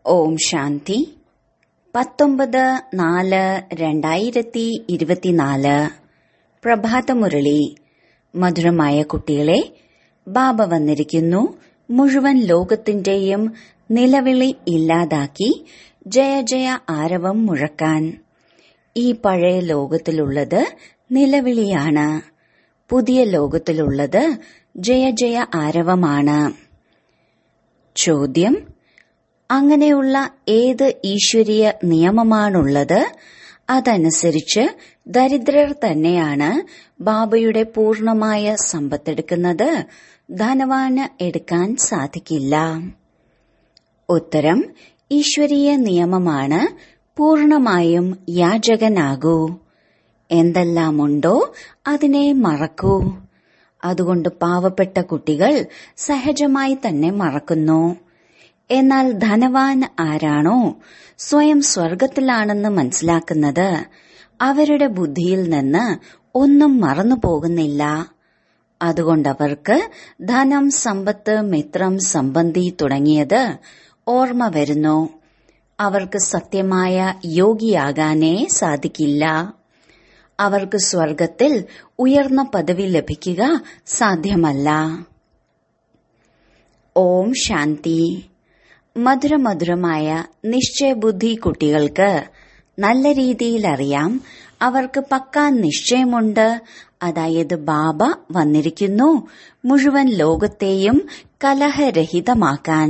ഓം ശാന്തി പത്തൊമ്പത് നാല് രണ്ടായിരത്തി ഇരുപത്തിനാല് പ്രഭാതമുരളി മധുരമായ കുട്ടികളെ ബാബ വന്നിരിക്കുന്നു മുഴുവൻ ലോകത്തിന്റെയും നിലവിളി ഇല്ലാതാക്കി ജയ ജയ ആരവം മുഴക്കാൻ ഈ പഴയ ലോകത്തിലുള്ളത് നിലവിളിയാണ് പുതിയ ലോകത്തിലുള്ളത് ജയ ജയ ആരവമാണ് ചോദ്യം അങ്ങനെയുള്ള ഏത് ഈശ്വരീയ നിയമമാണുള്ളത് അതനുസരിച്ച് ദരിദ്രർ തന്നെയാണ് ബാബയുടെ പൂർണമായ സമ്പത്തെടുക്കുന്നത് ധനവാന് എടുക്കാൻ സാധിക്കില്ല ഉത്തരം ഈശ്വരീയ നിയമമാണ് പൂർണമായും യാചകനാകൂ എന്തെല്ലാമുണ്ടോ അതിനെ മറക്കൂ അതുകൊണ്ട് പാവപ്പെട്ട കുട്ടികൾ സഹജമായി തന്നെ മറക്കുന്നു എന്നാൽ ധനവാൻ ആരാണോ സ്വയം സ്വർഗത്തിലാണെന്ന് മനസ്സിലാക്കുന്നത് അവരുടെ ബുദ്ധിയിൽ നിന്ന് ഒന്നും മറന്നു പോകുന്നില്ല അതുകൊണ്ടവർക്ക് ധനം സമ്പത്ത് മിത്രം സംബന്ധി തുടങ്ങിയത് ഓർമ്മ വരുന്നു അവർക്ക് സത്യമായ യോഗിയാകാനേ സാധിക്കില്ല അവർക്ക് സ്വർഗത്തിൽ ഉയർന്ന പദവി ലഭിക്കുക സാധ്യമല്ല ഓം ശാന്തി മധുരമധുരമായ നിശ്ചയബുദ്ധി കുട്ടികൾക്ക് നല്ല രീതിയിൽ അറിയാം അവർക്ക് പക്കാ നിശ്ചയമുണ്ട് അതായത് ബാബ വന്നിരിക്കുന്നു മുഴുവൻ ലോകത്തെയും കലഹരഹിതമാക്കാൻ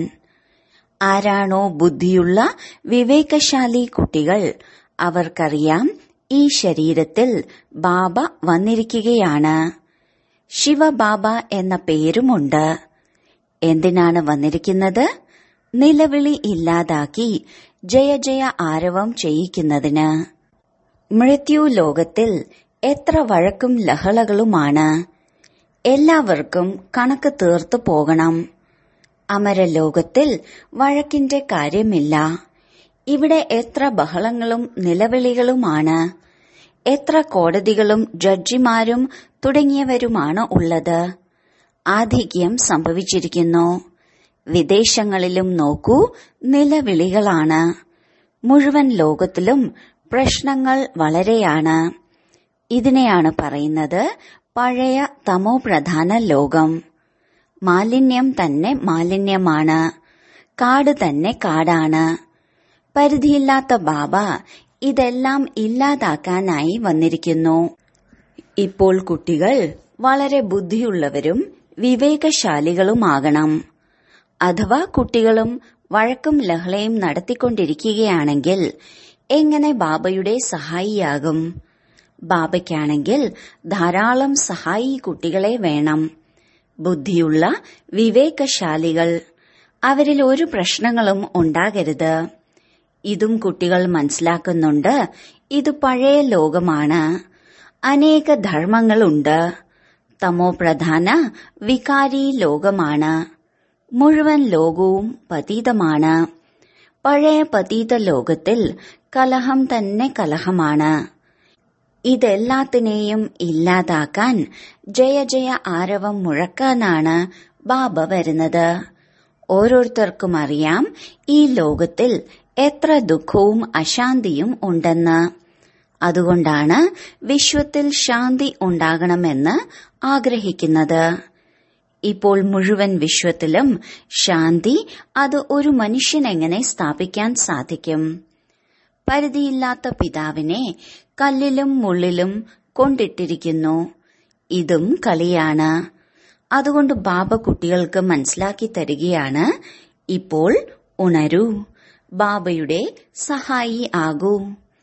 ആരാണോ ബുദ്ധിയുള്ള വിവേകശാലി കുട്ടികൾ അവർക്കറിയാം ഈ ശരീരത്തിൽ ബാബ വന്നിരിക്കുകയാണ് ശിവബാബ എന്ന പേരുമുണ്ട് എന്തിനാണ് വന്നിരിക്കുന്നത് നിലവിളി ഇല്ലാതാക്കി ജയ ജയ ആരവം ചെയ്യിക്കുന്നതിന് മൃത്യു ലോകത്തിൽ എത്ര വഴക്കും ലഹളകളുമാണ് എല്ലാവർക്കും കണക്ക് തീർത്തു പോകണം അമരലോകത്തിൽ വഴക്കിന്റെ കാര്യമില്ല ഇവിടെ എത്ര ബഹളങ്ങളും നിലവിളികളുമാണ് എത്ര കോടതികളും ജഡ്ജിമാരും തുടങ്ങിയവരുമാണ് ഉള്ളത് ആധിക്യം സംഭവിച്ചിരിക്കുന്നു വിദേശങ്ങളിലും നോക്കൂ നിലവിളികളാണ് മുഴുവൻ ലോകത്തിലും പ്രശ്നങ്ങൾ വളരെയാണ് ഇതിനെയാണ് പറയുന്നത് പഴയ തമോപ്രധാന ലോകം മാലിന്യം തന്നെ മാലിന്യമാണ് കാട് തന്നെ കാടാണ് പരിധിയില്ലാത്ത ബാബ ഇതെല്ലാം ഇല്ലാതാക്കാനായി വന്നിരിക്കുന്നു ഇപ്പോൾ കുട്ടികൾ വളരെ ബുദ്ധിയുള്ളവരും വിവേകശാലികളുമാകണം അഥവാ കുട്ടികളും വഴക്കും ലഹളയും നടത്തിക്കൊണ്ടിരിക്കുകയാണെങ്കിൽ എങ്ങനെ ബാബയുടെ സഹായിയാകും ബാബയ്ക്കാണെങ്കിൽ ധാരാളം സഹായി കുട്ടികളെ വേണം ബുദ്ധിയുള്ള വിവേകശാലികൾ അവരിൽ ഒരു പ്രശ്നങ്ങളും ഉണ്ടാകരുത് ഇതും കുട്ടികൾ മനസ്സിലാക്കുന്നുണ്ട് ഇത് പഴയ ലോകമാണ് അനേക ധർമ്മങ്ങളുണ്ട് തമോ പ്രധാന വികാരി ലോകമാണ് മുഴുവൻ ലോകവും പതീതമാണ് പഴയ പതീത ലോകത്തിൽ കലഹം തന്നെ കലഹമാണ് ഇതെല്ലാത്തിനെയും ഇല്ലാതാക്കാൻ ജയ ജയ ആരവം മുഴക്കാനാണ് ബാബ വരുന്നത് ഓരോരുത്തർക്കും അറിയാം ഈ ലോകത്തിൽ എത്ര ദുഃഖവും അശാന്തിയും ഉണ്ടെന്ന് അതുകൊണ്ടാണ് വിശ്വത്തിൽ ശാന്തി ഉണ്ടാകണമെന്ന് ആഗ്രഹിക്കുന്നത് ഇപ്പോൾ മുഴുവൻ വിശ്വത്തിലും ശാന്തി അത് ഒരു മനുഷ്യനെങ്ങനെ സ്ഥാപിക്കാൻ സാധിക്കും പരിധിയില്ലാത്ത പിതാവിനെ കല്ലിലും മുള്ളിലും കൊണ്ടിട്ടിരിക്കുന്നു ഇതും കളിയാണ് അതുകൊണ്ട് ബാബ കുട്ടികൾക്ക് മനസ്സിലാക്കി തരികയാണ് ഇപ്പോൾ ഉണരൂ ബാബയുടെ സഹായി ആകൂ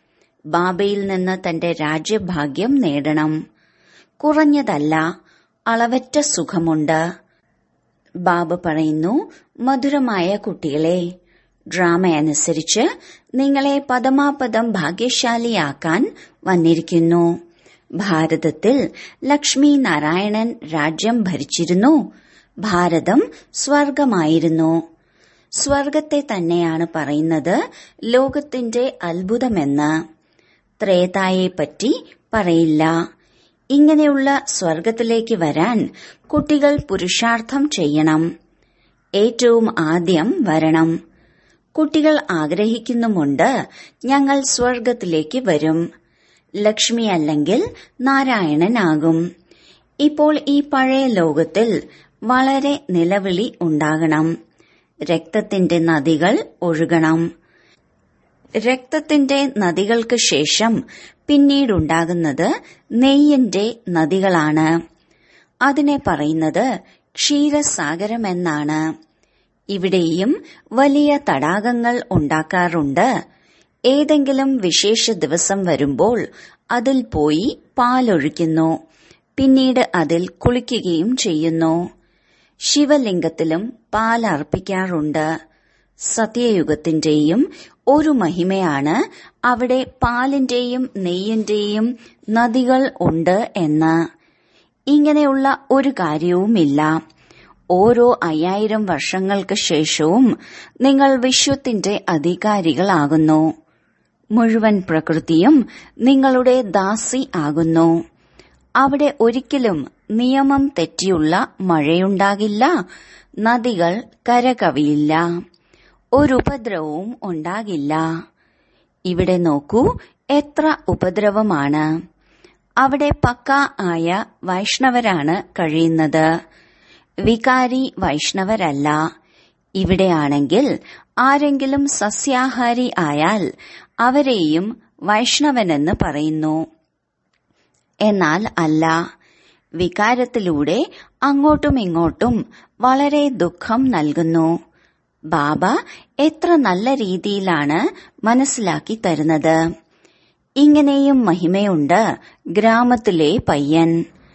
ബാബയിൽ നിന്ന് തന്റെ രാജ്യഭാഗ്യം നേടണം കുറഞ്ഞതല്ല അളവറ്റ സുഖമുണ്ട് ബാബ പറയുന്നു മധുരമായ കുട്ടികളെ ഡ്രാമ അനുസരിച്ച് നിങ്ങളെ പദമാപദം ഭാഗ്യശാലിയാക്കാൻ വന്നിരിക്കുന്നു ഭാരതത്തിൽ ലക്ഷ്മി നാരായണൻ രാജ്യം ഭരിച്ചിരുന്നു ഭാരതം സ്വർഗമായിരുന്നു സ്വർഗത്തെ തന്നെയാണ് പറയുന്നത് ലോകത്തിന്റെ അത്ഭുതമെന്ന് ത്രേതായെപ്പറ്റി പറയില്ല ഇങ്ങനെയുള്ള സ്വർഗത്തിലേക്ക് വരാൻ കുട്ടികൾ പുരുഷാർത്ഥം ചെയ്യണം ഏറ്റവും ആദ്യം വരണം കുട്ടികൾ ആഗ്രഹിക്കുന്നുമുണ്ട് ഞങ്ങൾ സ്വർഗത്തിലേക്ക് വരും ലക്ഷ്മി അല്ലെങ്കിൽ നാരായണനാകും ഇപ്പോൾ ഈ പഴയ ലോകത്തിൽ വളരെ നിലവിളി ഉണ്ടാകണം രക്തത്തിന്റെ നദികൾ ഒഴുകണം രക്തത്തിന്റെ നദികൾക്ക് ശേഷം പിന്നീടുണ്ടാകുന്നത് നെയ്യന്റെ നദികളാണ് അതിനെ പറയുന്നത് ക്ഷീരസാഗരമെന്നാണ് ഇവിടെയും വലിയ തടാകങ്ങൾ ഉണ്ടാക്കാറുണ്ട് ഏതെങ്കിലും വിശേഷ ദിവസം വരുമ്പോൾ അതിൽ പോയി പാലൊഴിക്കുന്നു പിന്നീട് അതിൽ കുളിക്കുകയും ചെയ്യുന്നു ശിവലിംഗത്തിലും പാൽ അർപ്പിക്കാറുണ്ട് സത്യയുഗത്തിന്റെയും ഒരു മഹിമയാണ് അവിടെ പാലിന്റെയും നെയ്യിന്റെയും നദികൾ ഉണ്ട് എന്ന് ഇങ്ങനെയുള്ള ഒരു കാര്യവുമില്ല ഓരോ അയ്യായിരം വർഷങ്ങൾക്ക് ശേഷവും നിങ്ങൾ വിശ്വത്തിന്റെ അധികാരികളാകുന്നു മുഴുവൻ പ്രകൃതിയും നിങ്ങളുടെ ദാസി ആകുന്നു അവിടെ ഒരിക്കലും നിയമം തെറ്റിയുള്ള മഴയുണ്ടാകില്ല നദികൾ കരകവിയില്ല ഒരു ഉപദ്രവവും ഉണ്ടാകില്ല ഇവിടെ നോക്കൂ എത്ര ഉപദ്രവമാണ് അവിടെ പക്ക ആയ വൈഷ്ണവരാണ് കഴിയുന്നത് വികാരി വൈഷ്ണവരല്ല ഇവിടെയാണെങ്കിൽ ആരെങ്കിലും സസ്യാഹാരി ആയാൽ അവരെയും വൈഷ്ണവനെന്ന് പറയുന്നു എന്നാൽ അല്ല വികാരത്തിലൂടെ അങ്ങോട്ടും ഇങ്ങോട്ടും വളരെ ദുഃഖം നൽകുന്നു ബാബ എത്ര നല്ല രീതിയിലാണ് മനസ്സിലാക്കി തരുന്നത് ഇങ്ങനെയും മഹിമയുണ്ട് ഗ്രാമത്തിലെ പയ്യൻ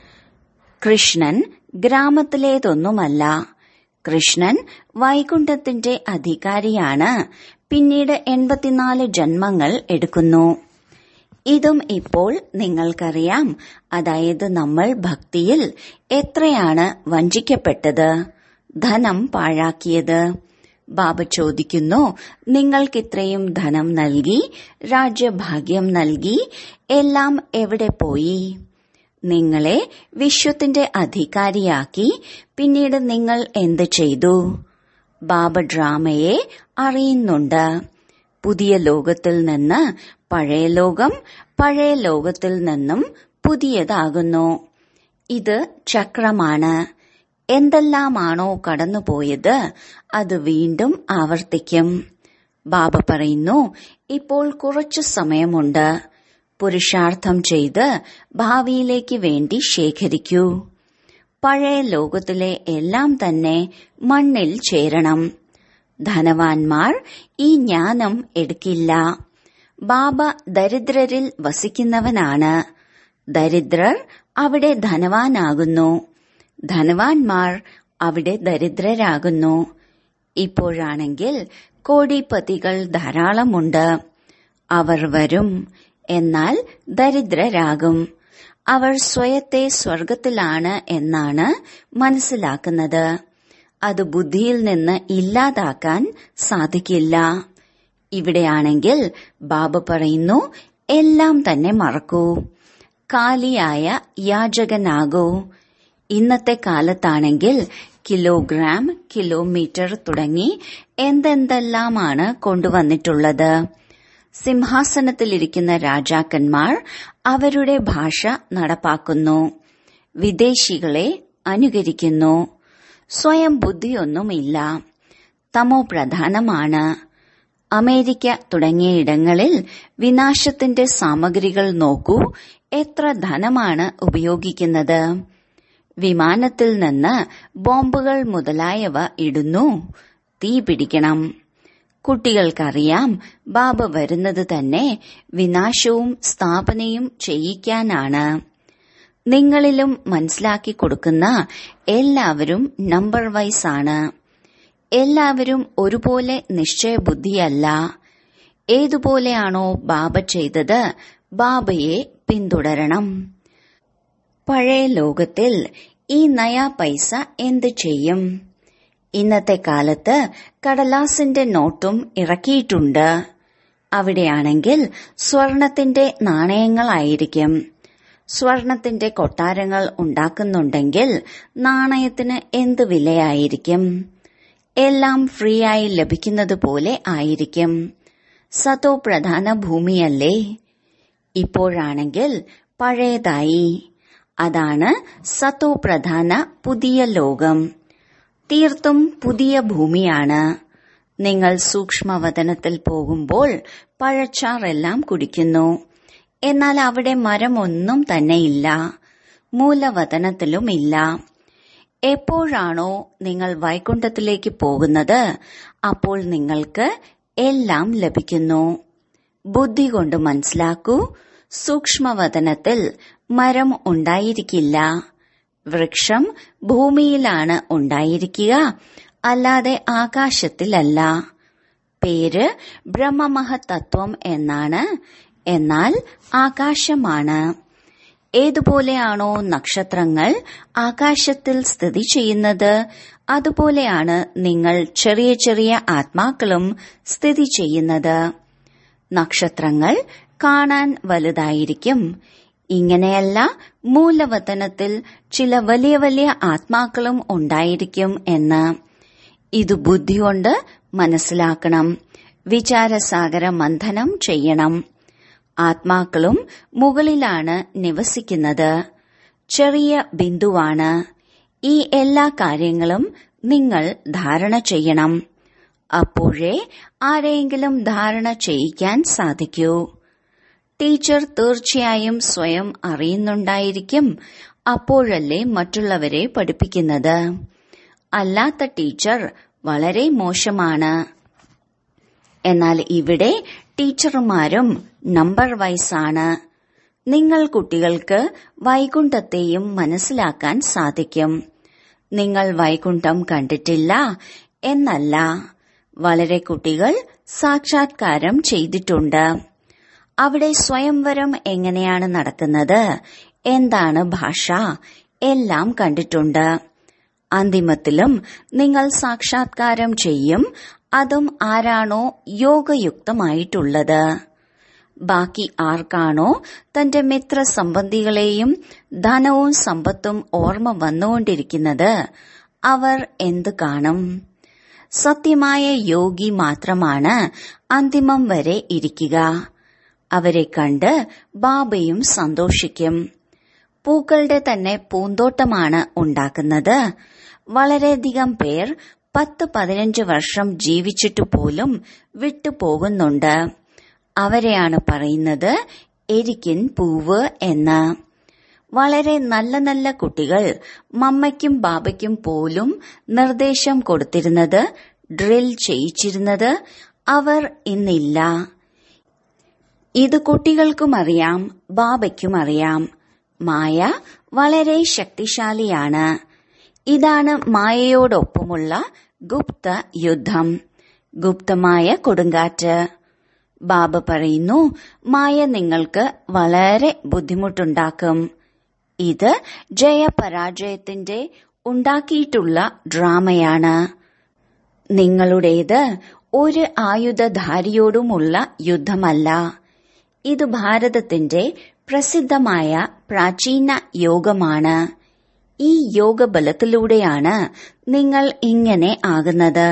കൃഷ്ണൻ ഗ്രാമത്തിലേതൊന്നുമല്ല കൃഷ്ണൻ വൈകുണ്ഠത്തിന്റെ അധികാരിയാണ് പിന്നീട് എൺപത്തിനാല് ജന്മങ്ങൾ എടുക്കുന്നു ഇതും ഇപ്പോൾ നിങ്ങൾക്കറിയാം അതായത് നമ്മൾ ഭക്തിയിൽ എത്രയാണ് വഞ്ചിക്കപ്പെട്ടത് ധനം പാഴാക്കിയത് ബാബ ചോദിക്കുന്നു നിങ്ങൾക്കിത്രയും ധനം നൽകി രാജ്യഭാഗ്യം നൽകി എല്ലാം എവിടെ പോയി നിങ്ങളെ വിശ്വത്തിന്റെ അധികാരിയാക്കി പിന്നീട് നിങ്ങൾ എന്ത് ചെയ്തു ബാബ ഡ്രാമയെ അറിയുന്നുണ്ട് പുതിയ ലോകത്തിൽ നിന്ന് പഴയ ലോകം പഴയ ലോകത്തിൽ നിന്നും പുതിയതാകുന്നു ഇത് ചക്രമാണ് എന്തെല്ലാമാണോ കടന്നുപോയത് അത് വീണ്ടും ആവർത്തിക്കും ബാബ പറയുന്നു ഇപ്പോൾ കുറച്ചു സമയമുണ്ട് പുരുഷാർത്ഥം ചെയ്ത് ഭാവിയിലേക്ക് വേണ്ടി ശേഖരിക്കൂ പഴയ ലോകത്തിലെ എല്ലാം തന്നെ മണ്ണിൽ ചേരണം ധനവാന്മാർ ഈ ജ്ഞാനം എടുക്കില്ല ബാബ ദരിദ്രരിൽ വസിക്കുന്നവനാണ് ദരിദ്രർ അവിടെ ധനവാനാകുന്നു ധനവാന്മാർ അവിടെ ദരിദ്രരാകുന്നു ഇപ്പോഴാണെങ്കിൽ കോടിപതികൾ ധാരാളമുണ്ട് അവർ വരും എന്നാൽ ദരിദ്രരാകും അവർ സ്വയത്തെ സ്വർഗത്തിലാണ് എന്നാണ് മനസ്സിലാക്കുന്നത് അത് ബുദ്ധിയിൽ നിന്ന് ഇല്ലാതാക്കാൻ സാധിക്കില്ല ഇവിടെയാണെങ്കിൽ ബാബ പറയുന്നു എല്ലാം തന്നെ മറക്കൂ കാലിയായ യാചകനാകൂ ഇന്നത്തെ കാലത്താണെങ്കിൽ കിലോഗ്രാം കിലോമീറ്റർ തുടങ്ങി എന്തെന്തെല്ലാമാണ് കൊണ്ടുവന്നിട്ടുള്ളത് സിംഹാസനത്തിലിരിക്കുന്ന രാജാക്കന്മാർ അവരുടെ ഭാഷ നടപ്പാക്കുന്നു വിദേശികളെ അനുകരിക്കുന്നു സ്വയം ബുദ്ധിയൊന്നുമില്ല തമോ പ്രധാനമാണ് അമേരിക്ക തുടങ്ങിയയിടങ്ങളിൽ വിനാശത്തിന്റെ സാമഗ്രികൾ നോക്കൂ എത്ര ധനമാണ് ഉപയോഗിക്കുന്നത് വിമാനത്തിൽ നിന്ന് ബോംബുകൾ മുതലായവ ഇടുന്നു തീ പിടിക്കണം കുട്ടികൾക്കറിയാം ബാബ വരുന്നത് തന്നെ വിനാശവും സ്ഥാപനയും ചെയ്യിക്കാനാണ് നിങ്ങളിലും മനസ്സിലാക്കി കൊടുക്കുന്ന എല്ലാവരും നമ്പർ വൈസ് ആണ് എല്ലാവരും ഒരുപോലെ നിശ്ചയബുദ്ധിയല്ല ഏതുപോലെയാണോ ബാബ ചെയ്തത് ബാബയെ പിന്തുടരണം പഴയ ലോകത്തിൽ ഈ നയാ പൈസ എന്ത് ചെയ്യും ഇന്നത്തെ കാലത്ത് കടലാസിന്റെ നോട്ടും ഇറക്കിയിട്ടുണ്ട് അവിടെയാണെങ്കിൽ സ്വർണത്തിന്റെ നാണയങ്ങളായിരിക്കും സ്വർണത്തിന്റെ കൊട്ടാരങ്ങൾ ഉണ്ടാക്കുന്നുണ്ടെങ്കിൽ നാണയത്തിന് എന്ത് വിലയായിരിക്കും എല്ലാം ഫ്രീ ആയി ലഭിക്കുന്നത് പോലെ ആയിരിക്കും സതോ പ്രധാന ഭൂമിയല്ലേ ഇപ്പോഴാണെങ്കിൽ പഴയതായി അതാണ് സത്തോ പ്രധാന പുതിയ ലോകം തീർത്തും പുതിയ ഭൂമിയാണ് നിങ്ങൾ സൂക്ഷ്മവതനത്തിൽ പോകുമ്പോൾ പഴച്ചാറെല്ലാം കുടിക്കുന്നു എന്നാൽ അവിടെ മരമൊന്നും തന്നെയില്ല മൂലവതനത്തിലുമില്ല എപ്പോഴാണോ നിങ്ങൾ വൈകുണ്ഠത്തിലേക്ക് പോകുന്നത് അപ്പോൾ നിങ്ങൾക്ക് എല്ലാം ലഭിക്കുന്നു ബുദ്ധി കൊണ്ട് മനസ്സിലാക്കൂ സൂക്ഷ്മവതനത്തിൽ മരം ഉണ്ടായിരിക്കില്ല വൃക്ഷം ഭൂമിയിലാണ് ഉണ്ടായിരിക്കുക അല്ലാതെ ആകാശത്തിലല്ല പേര് ബ്രഹ്മമഹതത്വം എന്നാണ് എന്നാൽ ആകാശമാണ് ഏതുപോലെയാണോ നക്ഷത്രങ്ങൾ ആകാശത്തിൽ സ്ഥിതി ചെയ്യുന്നത് അതുപോലെയാണ് നിങ്ങൾ ചെറിയ ചെറിയ ആത്മാക്കളും സ്ഥിതി ചെയ്യുന്നത് നക്ഷത്രങ്ങൾ കാണാൻ വലുതായിരിക്കും ഇങ്ങനെയല്ല മൂലവതനത്തിൽ ചില വലിയ വലിയ ആത്മാക്കളും ഉണ്ടായിരിക്കും എന്ന് ഇത് ബുദ്ധി കൊണ്ട് മനസ്സിലാക്കണം വിചാരസാഗര മന്ഥനം ചെയ്യണം ആത്മാക്കളും മുകളിലാണ് നിവസിക്കുന്നത് ചെറിയ ബിന്ദുവാണ് ഈ എല്ലാ കാര്യങ്ങളും നിങ്ങൾ ധാരണ ചെയ്യണം അപ്പോഴേ ആരെയെങ്കിലും ധാരണ ചെയ്യിക്കാൻ സാധിക്കൂ ടീച്ചർ തീർച്ചയായും സ്വയം അറിയുന്നുണ്ടായിരിക്കും അപ്പോഴല്ലേ മറ്റുള്ളവരെ പഠിപ്പിക്കുന്നത് അല്ലാത്ത ടീച്ചർ വളരെ മോശമാണ് എന്നാൽ ഇവിടെ ടീച്ചർമാരും നമ്പർ വൈസാണ് നിങ്ങൾ കുട്ടികൾക്ക് വൈകുണ്ഠത്തെയും മനസ്സിലാക്കാൻ സാധിക്കും നിങ്ങൾ വൈകുണ്ഠം കണ്ടിട്ടില്ല എന്നല്ല വളരെ കുട്ടികൾ സാക്ഷാത്കാരം ചെയ്തിട്ടുണ്ട് അവിടെ സ്വയംവരം എങ്ങനെയാണ് നടക്കുന്നത് എന്താണ് ഭാഷ എല്ലാം കണ്ടിട്ടുണ്ട് അന്തിമത്തിലും നിങ്ങൾ സാക്ഷാത്കാരം ചെയ്യും അതും ആരാണോ യോഗയുക്തമായിട്ടുള്ളത് ബാക്കി ആർക്കാണോ തന്റെ മിത്ര സംബന്ധികളെയും ധനവും സമ്പത്തും ഓർമ്മ വന്നുകൊണ്ടിരിക്കുന്നത് അവർ എന്ത് കാണും സത്യമായ യോഗി മാത്രമാണ് അന്തിമം വരെ ഇരിക്കുക അവരെ കണ്ട് ബാബയും സന്തോഷിക്കും പൂക്കളുടെ തന്നെ പൂന്തോട്ടമാണ് ഉണ്ടാക്കുന്നത് വളരെയധികം പേർ പത്ത് പതിനഞ്ച് വർഷം ജീവിച്ചിട്ടു പോലും വിട്ടുപോകുന്നുണ്ട് അവരെയാണ് പറയുന്നത് എരിക്കിൻ പൂവ് എന്ന് വളരെ നല്ല നല്ല കുട്ടികൾ മമ്മയ്ക്കും ബാബയ്ക്കും പോലും നിർദ്ദേശം കൊടുത്തിരുന്നത് ഡ്രിൽ ചെയ്യിച്ചിരുന്നത് അവർ ഇന്നില്ല ഇത് കുട്ടികൾക്കും അറിയാം ബാബയ്ക്കും അറിയാം മായ വളരെ ശക്തിശാലിയാണ് ഇതാണ് മായയോടൊപ്പമുള്ള ഗുപ്ത യുദ്ധം ഗുപ്തമായ കൊടുങ്കാറ്റ് ബാബ പറയുന്നു മായ നിങ്ങൾക്ക് വളരെ ബുദ്ധിമുട്ടുണ്ടാക്കും ഇത് ജയപരാജയത്തിന്റെ ഉണ്ടാക്കിയിട്ടുള്ള ഡ്രാമയാണ് നിങ്ങളുടേത് ഒരു ആയുധധാരിയോടുമുള്ള യുദ്ധമല്ല ഇത് ഭാരതത്തിന്റെ പ്രസിദ്ധമായ പ്രാചീന യോഗമാണ് ഈ യോഗബലത്തിലൂടെയാണ് നിങ്ങൾ ഇങ്ങനെ ആകുന്നത്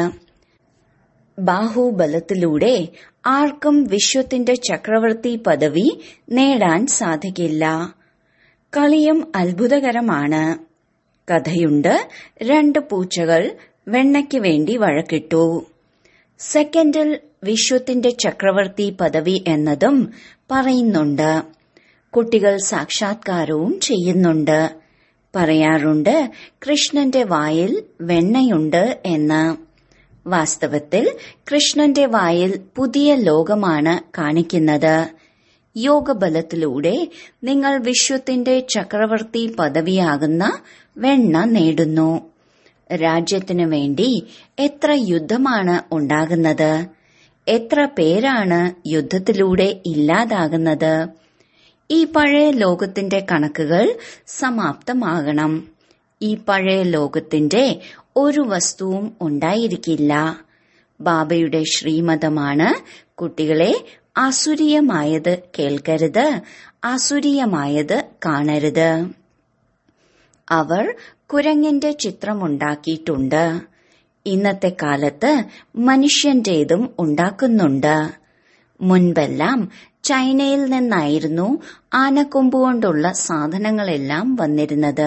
ബാഹുബലത്തിലൂടെ ആർക്കും വിശ്വത്തിന്റെ ചക്രവർത്തി പദവി നേടാൻ സാധിക്കില്ല കളിയും അത്ഭുതകരമാണ് കഥയുണ്ട് രണ്ട് പൂച്ചകൾ വെണ്ണയ്ക്ക് വേണ്ടി വഴക്കിട്ടു സെക്കൻഡിൽ വിശ്വത്തിന്റെ ചക്രവർത്തി പദവി എന്നതും പറയുന്നുണ്ട് കുട്ടികൾ സാക്ഷാത്കാരവും ചെയ്യുന്നുണ്ട് പറയാറുണ്ട് കൃഷ്ണന്റെ വായിൽ വെണ്ണയുണ്ട് എന്ന് വാസ്തവത്തിൽ കൃഷ്ണന്റെ വായിൽ പുതിയ ലോകമാണ് കാണിക്കുന്നത് യോഗബലത്തിലൂടെ നിങ്ങൾ വിശ്വത്തിന്റെ ചക്രവർത്തി പദവിയാകുന്ന വെണ്ണ നേടുന്നു രാജ്യത്തിനു വേണ്ടി എത്ര യുദ്ധമാണ് ഉണ്ടാകുന്നത് എത്ര പേരാണ് യുദ്ധത്തിലൂടെ ഇല്ലാതാകുന്നത് ഈ പഴയ ലോകത്തിന്റെ കണക്കുകൾ സമാപ്തമാകണം ഈ പഴയ ലോകത്തിന്റെ ഒരു വസ്തുവും ഉണ്ടായിരിക്കില്ല ബാബയുടെ ശ്രീമതമാണ് കുട്ടികളെ ആസുരീയമായത് കേൾക്കരുത് ആസുരീയമായത് കാണരുത് അവർ കുരങ്ങിന്റെ ചിത്രമുണ്ടാക്കിയിട്ടുണ്ട് ഇന്നത്തെ കാലത്ത് മനുഷ്യന്റേതും ഉണ്ടാക്കുന്നുണ്ട് മുൻപെല്ലാം ചൈനയിൽ നിന്നായിരുന്നു ആനക്കൊമ്പുകൊണ്ടുള്ള സാധനങ്ങളെല്ലാം വന്നിരുന്നത്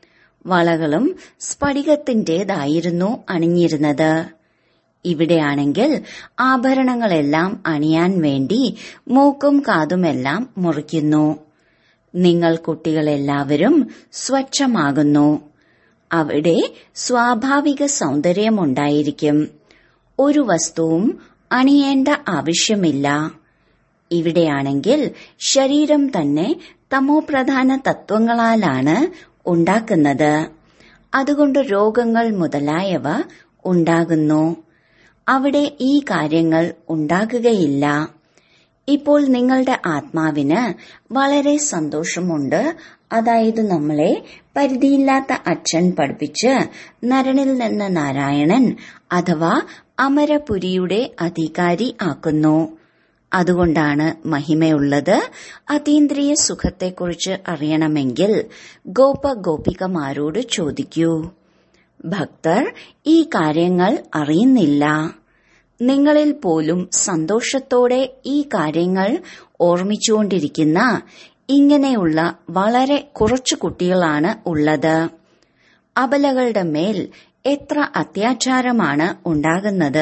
വളകളും സ്ഫടികത്തിന്റേതായിരുന്നു അണിഞ്ഞിരുന്നത് ഇവിടെയാണെങ്കിൽ ആഭരണങ്ങളെല്ലാം അണിയാൻ വേണ്ടി മൂക്കും കാതുമെല്ലാം മുറിക്കുന്നു നിങ്ങൾ കുട്ടികളെല്ലാവരും സ്വച്ഛമാകുന്നു അവിടെ സ്വാഭാവിക സൗന്ദര്യമുണ്ടായിരിക്കും ഒരു വസ്തുവും അണിയേണ്ട ആവശ്യമില്ല ഇവിടെയാണെങ്കിൽ ശരീരം തന്നെ തമോപ്രധാന തത്വങ്ങളാലാണ് ഉണ്ടാക്കുന്നത് അതുകൊണ്ട് രോഗങ്ങൾ മുതലായവ ഉണ്ടാകുന്നു അവിടെ ഈ കാര്യങ്ങൾ ഉണ്ടാകുകയില്ല ഇപ്പോൾ നിങ്ങളുടെ ആത്മാവിന് വളരെ സന്തോഷമുണ്ട് അതായത് നമ്മളെ പരിധിയില്ലാത്ത അച്ഛൻ പഠിപ്പിച്ച് നരനിൽ നിന്ന് നാരായണൻ അഥവാ അമരപുരിയുടെ അധികാരി ആക്കുന്നു അതുകൊണ്ടാണ് മഹിമയുള്ളത് അതീന്ദ്രിയ സുഖത്തെക്കുറിച്ച് അറിയണമെങ്കിൽ ഗോപ ഗോപികമാരോട് ചോദിക്കൂ ഭക്തർ ഈ കാര്യങ്ങൾ അറിയുന്നില്ല നിങ്ങളിൽ പോലും സന്തോഷത്തോടെ ഈ കാര്യങ്ങൾ ഓർമ്മിച്ചുകൊണ്ടിരിക്കുന്ന ഇങ്ങനെയുള്ള വളരെ കുറച്ചു കുട്ടികളാണ് ഉള്ളത് അബലകളുടെ മേൽ എത്ര അത്യാചാരമാണ് ഉണ്ടാകുന്നത്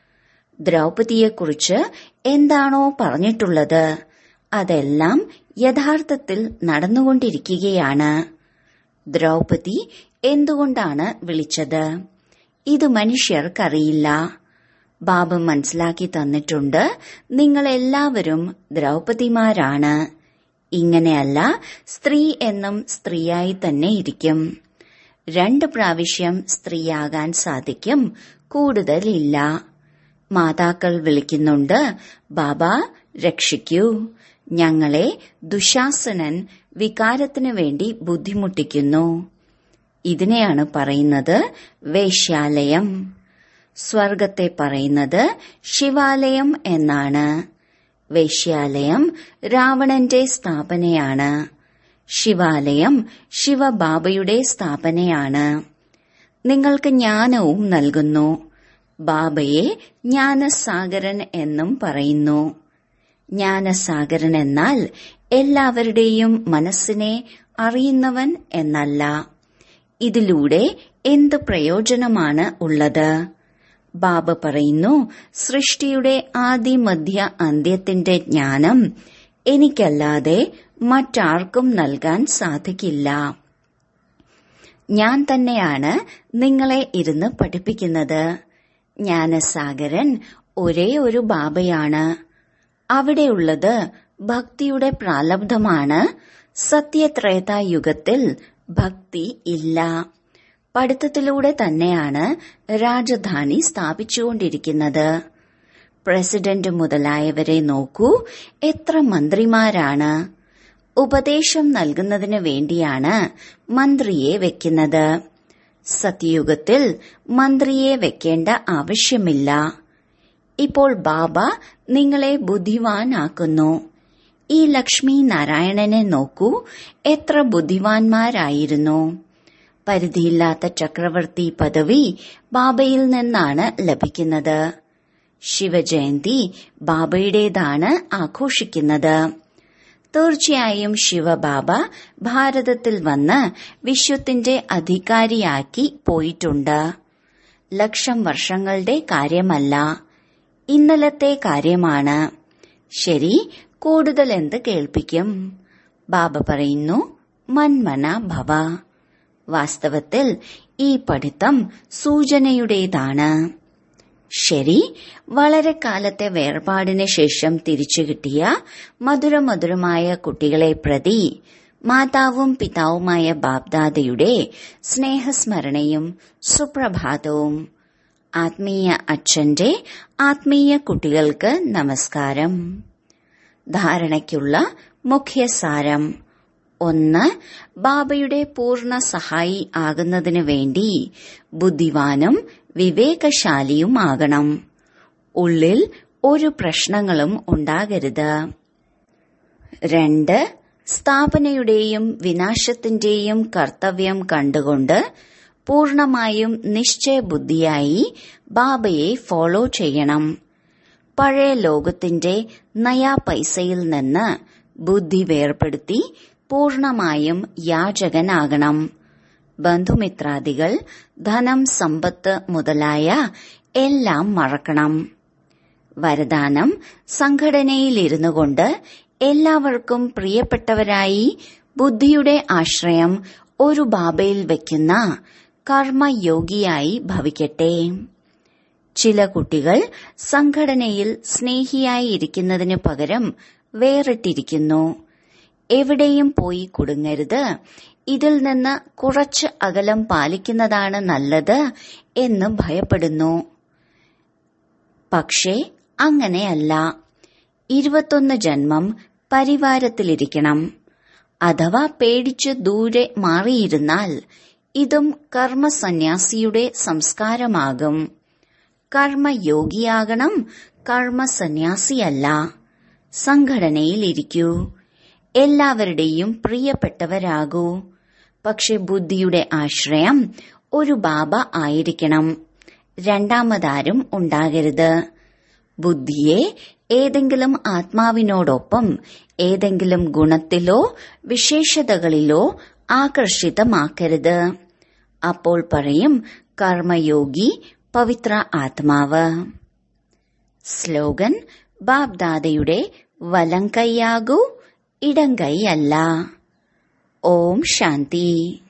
ദ്രൗപതിയെക്കുറിച്ച് എന്താണോ പറഞ്ഞിട്ടുള്ളത് അതെല്ലാം യഥാർത്ഥത്തിൽ നടന്നുകൊണ്ടിരിക്കുകയാണ് ദ്രൗപതി എന്തുകൊണ്ടാണ് വിളിച്ചത് ഇത് മനുഷ്യർക്കറിയില്ല ബാബ മനസ്സിലാക്കി തന്നിട്ടുണ്ട് നിങ്ങൾ എല്ലാവരും ദ്രൗപതിമാരാണ് ഇങ്ങനെയല്ല സ്ത്രീ എന്നും സ്ത്രീയായി തന്നെ ഇരിക്കും രണ്ട് പ്രാവശ്യം സ്ത്രീയാകാൻ സാധിക്കും കൂടുതലില്ല മാതാക്കൾ വിളിക്കുന്നുണ്ട് ബാബ രക്ഷിക്കൂ ഞങ്ങളെ ദുശാസനൻ വികാരത്തിനു വേണ്ടി ബുദ്ധിമുട്ടിക്കുന്നു ഇതിനെയാണ് പറയുന്നത് വേശ്യാലയം സ്വർഗത്തെ പറയുന്നത് ശിവാലയം എന്നാണ് വേശ്യാലയം രാവണന്റെ സ്ഥാപനയാണ് ശിവാലയം ശിവബാബയുടെ സ്ഥാപനയാണ് നിങ്ങൾക്ക് ജ്ഞാനവും നൽകുന്നു ബാബയെ ജ്ഞാനസാഗരൻ എന്നും പറയുന്നു ജ്ഞാനസാഗരൻ എന്നാൽ എല്ലാവരുടെയും മനസ്സിനെ അറിയുന്നവൻ എന്നല്ല ഇതിലൂടെ എന്ത് പ്രയോജനമാണ് ഉള്ളത് ബാബ പറയുന്നു സൃഷ്ടിയുടെ ആദി മധ്യ അന്ത്യത്തിന്റെ ജ്ഞാനം എനിക്കല്ലാതെ മറ്റാർക്കും നൽകാൻ സാധിക്കില്ല ഞാൻ തന്നെയാണ് നിങ്ങളെ ഇരുന്ന് പഠിപ്പിക്കുന്നത് ജ്ഞാനസാഗരൻ ഒരേ ഒരു ബാബയാണ് അവിടെയുള്ളത് ഭക്തിയുടെ പ്രാലബ്ധമാണ് സത്യത്രേതായുഗത്തിൽ ഭക്തി ഇല്ല പഠിത്തത്തിലൂടെ തന്നെയാണ് രാജധാനി സ്ഥാപിച്ചുകൊണ്ടിരിക്കുന്നത് പ്രസിഡന്റ് മുതലായവരെ നോക്കൂ എത്ര മന്ത്രിമാരാണ് ഉപദേശം നൽകുന്നതിന് വേണ്ടിയാണ് മന്ത്രിയെ വെക്കുന്നത് സത്യയുഗത്തിൽ മന്ത്രിയെ വെക്കേണ്ട ആവശ്യമില്ല ഇപ്പോൾ ബാബ നിങ്ങളെ ബുദ്ധിവാനാക്കുന്നു ഈ ലക്ഷ്മി നാരായണനെ നോക്കൂ എത്ര ബുദ്ധിവാൻമാരായിരുന്നു പരിധിയില്ലാത്ത ചക്രവർത്തി പദവി ബാബയിൽ നിന്നാണ് ലഭിക്കുന്നത് ശിവജയന്തി ബാബയുടേതാണ് ആഘോഷിക്കുന്നത് തീർച്ചയായും ശിവബാബ ഭാരതത്തിൽ വന്ന് വിശ്വത്തിന്റെ അധികാരിയാക്കി പോയിട്ടുണ്ട് ലക്ഷം വർഷങ്ങളുടെ കാര്യമല്ല ഇന്നലത്തെ കാര്യമാണ് ശരി കൂടുതൽ എന്ത് കേൾപ്പിക്കും ബാബ പറയുന്നു മന്മന ഭവ വാസ്തവത്തിൽ ഈ പഠിത്തം സൂചനയുടേതാണ് ശരി വളരെ കാലത്തെ വേർപാടിന് ശേഷം തിരിച്ചു കിട്ടിയ മധുരമധുരമായ കുട്ടികളെ പ്രതി മാതാവും പിതാവുമായ ബാബ്ദാദയുടെ സ്നേഹസ്മരണയും സുപ്രഭാതവും ആത്മീയ അച്ഛന്റെ ആത്മീയ കുട്ടികൾക്ക് നമസ്കാരം ധാരണയ്ക്കുള്ള മുഖ്യസാരം ഒന്ന് ബാബയുടെ പൂർണ്ണ സഹായി ആകുന്നതിനു വേണ്ടി ബുദ്ധിവാനും വിവേകശാലിയുമാകണം ഉള്ളിൽ ഒരു പ്രശ്നങ്ങളും ഉണ്ടാകരുത് രണ്ട് സ്ഥാപനയുടെയും വിനാശത്തിന്റെയും കർത്തവ്യം കണ്ടുകൊണ്ട് പൂർണമായും നിശ്ചയബുദ്ധിയായി ബാബയെ ഫോളോ ചെയ്യണം പഴയ ലോകത്തിന്റെ നയാ പൈസയിൽ നിന്ന് ബുദ്ധി വേർപെടുത്തി പൂർണമായും യാചകനാകണം ബന്ധുമിത്രാദികൾ ധനം സമ്പത്ത് മുതലായ എല്ലാം മറക്കണം വരദാനം സംഘടനയിലിരുന്നു കൊണ്ട് എല്ലാവർക്കും പ്രിയപ്പെട്ടവരായി ബുദ്ധിയുടെ ആശ്രയം ഒരു ബാബയിൽ വയ്ക്കുന്ന കർമ്മയോഗിയായി ഭവിക്കട്ടെ ചില കുട്ടികൾ സംഘടനയിൽ സ്നേഹിയായി ഇരിക്കുന്നതിനു പകരം വേറിട്ടിരിക്കുന്നു എവിടെയും പോയി കുടുങ്ങരുത് ഇതിൽ നിന്ന് കുറച്ച് അകലം പാലിക്കുന്നതാണ് നല്ലത് എന്ന് ഭയപ്പെടുന്നു പക്ഷേ അങ്ങനെയല്ല ഇരുപത്തൊന്ന് ജന്മം പരിവാരത്തിലിരിക്കണം അഥവാ പേടിച്ച് ദൂരെ മാറിയിരുന്നാൽ ഇതും കർമ്മസന്യാസിയുടെ സംസ്കാരമാകും കർമ്മയോഗിയാകണം കർമ്മസന്യാസിയല്ല സംഘടനയിലിരിക്കൂ എല്ലാവരുടെയും പ്രിയപ്പെട്ടവരാകൂ പക്ഷെ ബുദ്ധിയുടെ ആശ്രയം ഒരു ബാബ ആയിരിക്കണം രണ്ടാമതാരും ഉണ്ടാകരുത് ബുദ്ധിയെ ഏതെങ്കിലും ആത്മാവിനോടൊപ്പം ഏതെങ്കിലും ഗുണത്തിലോ വിശേഷതകളിലോ ആകർഷിതമാക്കരുത് അപ്പോൾ പറയും കർമ്മയോഗി പവിത്ര ആത്മാവ് സ്ലോഗൻ ബാബ്ദാദയുടെ വലം കൈയാകൂ ഇടം കൈയല്ല ഓം ശാന്തി